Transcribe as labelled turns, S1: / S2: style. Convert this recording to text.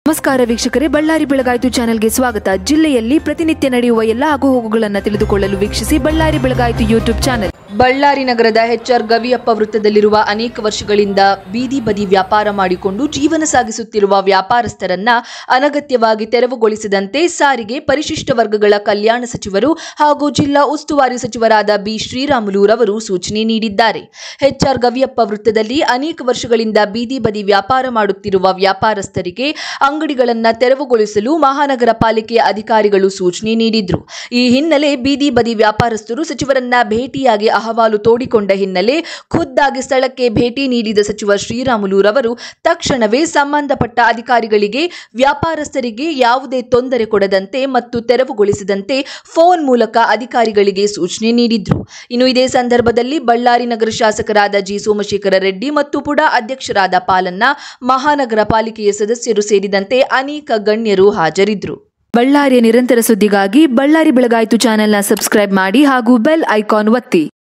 S1: ನಮಸ್ಕಾರ ವೀಕ್ಷಕರೇ ಬಳ್ಳಾರಿ ಬೆಳಗಾಯಿತು ಚಾನೆಲ್ಗೆ ಸ್ವಾಗತ ಜಿಲ್ಲೆಯಲ್ಲಿ ಪ್ರತಿನಿತ್ಯ ನಡೆಯುವ ಎಲ್ಲ ಆಗುಹೋಗುಗಳನ್ನು ತಿಳಿದುಕೊಳ್ಳಲು ವೀಕ್ಷಿಸಿ ಬಳ್ಳಾರಿ ಬೆಳಗಾಯಿತು ಯೂಟ್ಯೂಬ್ ಚಾನೆಲ್ ಬಳ್ಳಾರಿ ನಗರದ ಎಚ್ಆರ್ ಗವಿಯಪ್ಪ ವೃತ್ತದಲ್ಲಿರುವ ಅನೇಕ ವರ್ಷಗಳಿಂದ ಬೀದಿ ಬದಿ ವ್ಯಾಪಾರ ಮಾಡಿಕೊಂಡು ಜೀವನ ಸಾಗಿಸುತ್ತಿರುವ ವ್ಯಾಪಾರಸ್ಥರನ್ನ ಅನಗತ್ಯವಾಗಿ ತೆರವುಗೊಳಿಸದಂತೆ ಸಾರಿಗೆ ಪರಿಶಿಷ್ಟ ವರ್ಗಗಳ ಕಲ್ಯಾಣ ಸಚಿವರು ಹಾಗೂ ಜಿಲ್ಲಾ ಉಸ್ತುವಾರಿ ಸಚಿವರಾದ ಬಿ ಶ್ರೀರಾಮುಲುರವರು ಸೂಚನೆ ನೀಡಿದ್ದಾರೆ ಎಚ್ಆರ್ ಗವಿಯಪ್ಪ ವೃತ್ತದಲ್ಲಿ ಅನೇಕ ವರ್ಷಗಳಿಂದ ಬೀದಿ ಬದಿ ವ್ಯಾಪಾರ ಮಾಡುತ್ತಿರುವ ವ್ಯಾಪಾರಸ್ಥರಿಗೆ ಅಂಗಡಿಗಳನ್ನ ತೆರವುಗೊಳಿಸಲು ಮಹಾನಗರ ಪಾಲಿಕೆಯ ಅಧಿಕಾರಿಗಳು ಸೂಚನೆ ನೀಡಿದ್ರು ಈ ಹಿನ್ನೆಲೆ ಬೀದಿ ಬದಿ ವ್ಯಾಪಾರಸ್ಥರು ಸಚಿವರನ್ನ ಭೇಟಿಯಾಗಿ ಅಹವಾಲು ತೋಡಿಕೊಂಡ ಹಿನ್ನೆಲೆ ಖುದ್ದಾಗಿ ಸ್ಥಳಕ್ಕೆ ಭೇಟಿ ನೀಡಿದ ಸಚಿವ ಶ್ರೀರಾಮುಲುರವರು ತಕ್ಷಣವೇ ಸಂಬಂಧಪಟ್ಟ ಅಧಿಕಾರಿಗಳಿಗೆ ವ್ಯಾಪಾರಸ್ಥರಿಗೆ ಯಾವುದೇ ತೊಂದರೆ ಕೊಡದಂತೆ ಮತ್ತು ತೆರವುಗೊಳಿಸದಂತೆ ಫೋನ್ ಮೂಲಕ ಅಧಿಕಾರಿಗಳಿಗೆ ಸೂಚನೆ ನೀಡಿದ್ರು ಇನ್ನು ಇದೇ ಸಂದರ್ಭದಲ್ಲಿ ಬಳ್ಳಾರಿ ನಗರ ಶಾಸಕರಾದ ಜಿ ಸೋಮಶೇಖರ ರೆಡ್ಡಿ ಮತ್ತು ಪುಡಾ ಅಧ್ಯಕ್ಷರಾದ ಪಾಲನ್ನ ಮಹಾನಗರ ಪಾಲಿಕೆಯ ಸದಸ್ಯರು ಸೇರಿದಂತೆ ಅನೇಕ ಗಣ್ಯರು ಹಾಜರಿದ್ದರು ಬಳ್ಳಾರಿಯ ನಿರಂತರ ಸುದ್ದಿಗಾಗಿ ಬಳ್ಳಾರಿ ಬೆಳಗಾಯಿತು ಚಾನೆಲ್ನ ಸಬ್ಸ್ಕ್ರೈಬ್ ಮಾಡಿ ಹಾಗೂ ಬೆಲ್ ಐಕಾನ್ ಒತ್ತಿ